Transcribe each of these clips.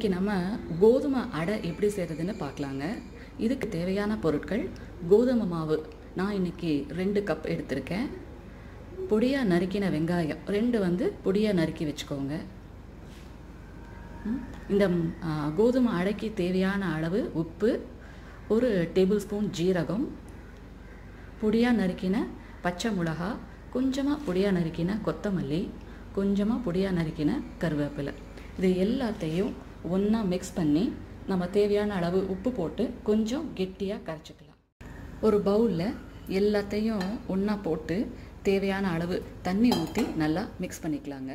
இன்றைக்கி நம்ம கோதுமை அடை எப்படி செய்கிறதுன்னு பார்க்கலாங்க இதுக்கு தேவையான பொருட்கள் கோதுமை மாவு நான் இன்றைக்கி ரெண்டு கப் எடுத்திருக்கேன் பொடியாக நறுக்கின வெங்காயம் ரெண்டு வந்து பொடியாக நறுக்கி வச்சுக்கோங்க ம், இந்த ம், ஆ, கோதுமை அடைக்கு தேவையான அளவு உப்பு ஒரு டேபிள் ஸ்பூன் ஜீரகம் பொடியாக நறுக்கின பச்சை மிளகா கொஞ்சமாக பொடியாக நறுக்கின கொத்தமல்லி கொஞ்சமாக பொடியாக நறுக்கின கருவேப்பிலை இது எல்லாத்தையும் ஒன்றா மிக்ஸ் பண்ணி நம்ம தேவையான அளவு உப்பு போட்டு கொஞ்சம் கெட்டியாக கரைச்சிக்கலாம் ஒரு பவுலில் எல்லாத்தையும் ஒன்றா போட்டு தேவையான அளவு தண்ணி ஊற்றி நல்லா மிக்ஸ் பண்ணிக்கலாங்க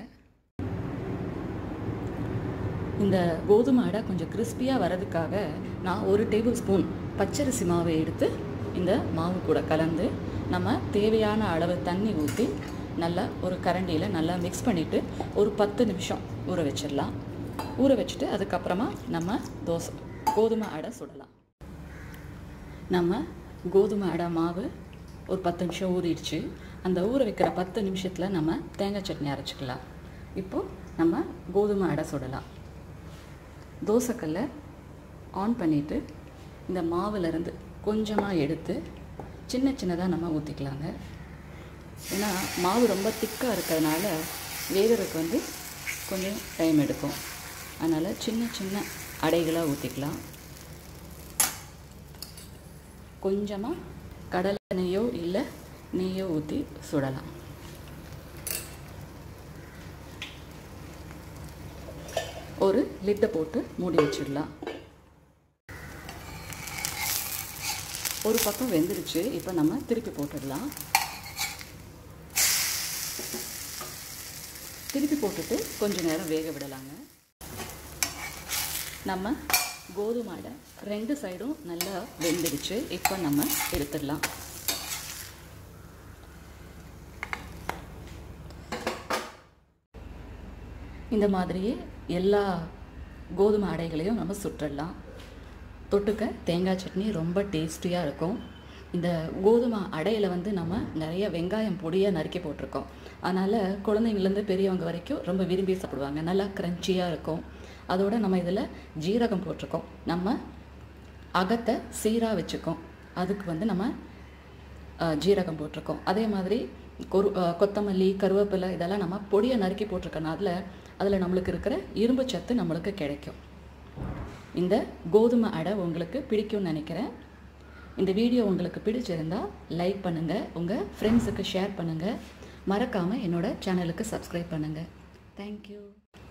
இந்த கோதுமை அடை கொஞ்சம் கிறிஸ்பியாக வரதுக்காக நான் ஒரு டேபிள் ஸ்பூன் பச்சரிசி மாவை எடுத்து இந்த மாவு கூட கலந்து நம்ம தேவையான அளவு தண்ணி ஊற்றி நல்லா ஒரு கரண்டியில் நல்லா மிக்ஸ் பண்ணிவிட்டு ஒரு பத்து நிமிஷம் ஊற வச்சிடலாம் ஊற வச்சுட்டு அதுக்கப்புறமா நம்ம தோசை கோதுமை அடை சுடலாம் நம்ம கோதுமை அடை மாவு ஒரு பத்து நிமிஷம் ஊறிடுச்சு அந்த ஊற வைக்கிற பத்து நிமிஷத்தில் நம்ம தேங்காய் சட்னி அரைச்சிக்கலாம் இப்போது நம்ம கோதுமை அடை சுடலாம் தோசைக்கல்லை ஆன் பண்ணிவிட்டு இந்த மாவுலேருந்து கொஞ்சமாக எடுத்து சின்ன சின்னதாக நம்ம ஊற்றிக்கலாங்க ஏன்னா மாவு ரொம்ப திக்காக இருக்கிறதுனால வேகிறதுக்கு வந்து கொஞ்சம் டைம் எடுக்கும் அதனால் சின்ன சின்ன அடைகளாக ஊற்றிக்கலாம் கொஞ்சமாக கடலை நெய்யோ இல்லை நெய்யோ ஊற்றி சுடலாம் ஒரு லிட்டை போட்டு மூடி வச்சிடலாம் ஒரு பக்கம் வெந்துருச்சு இப்போ நம்ம திருப்பி போட்டுடலாம் திருப்பி போட்டுட்டு கொஞ்ச நேரம் வேக விடலாங்க நம்ம கோதுமை அடை ரெண்டு சைடும் நல்லா வெந்துடுச்சு இப்போ நம்ம எடுத்துடலாம் இந்த மாதிரியே எல்லா கோதுமை அடைகளையும் நம்ம சுற்றிடலாம் தொட்டுக்க தேங்காய் சட்னி ரொம்ப டேஸ்டியாக இருக்கும் இந்த கோதுமை அடையில் வந்து நம்ம நிறைய வெங்காயம் பொடியாக நறுக்கி போட்டிருக்கோம் அதனால் குழந்தைங்கள்லேருந்து பெரியவங்க வரைக்கும் ரொம்ப விரும்பி சாப்பிடுவாங்க நல்லா க்ரன்ச்சியாக இருக்கும் அதோட நம்ம இதில் ஜீரகம் போட்டிருக்கோம் நம்ம அகத்தை சீராக வச்சுக்கோம் அதுக்கு வந்து நம்ம அஹ், ஜீரகம் போட்டிருக்கோம் அதே மாதிரி கொரு அஹ், கொத்தமல்லி கருவேப்பிலை இதெல்லாம் நம்ம பொடியை நறுக்கி போட்டிருக்கனால அதில் நம்மளுக்கு இருக்கிற இரும்பு சத்து நம்மளுக்கு கிடைக்கும் இந்த கோதுமை அடை உங்களுக்கு பிடிக்கும்னு நினைக்கிறேன் இந்த வீடியோ உங்களுக்கு பிடிச்சிருந்தா லைக் பண்ணுங்கள் உங்கள் ஃப்ரெண்ட்ஸுக்கு ஷேர் பண்ணுங்கள் மறக்காமல் என்னோட சேனலுக்கு சப்ஸ்கிரைப் பண்ணுங்கள் தேங்க்யூ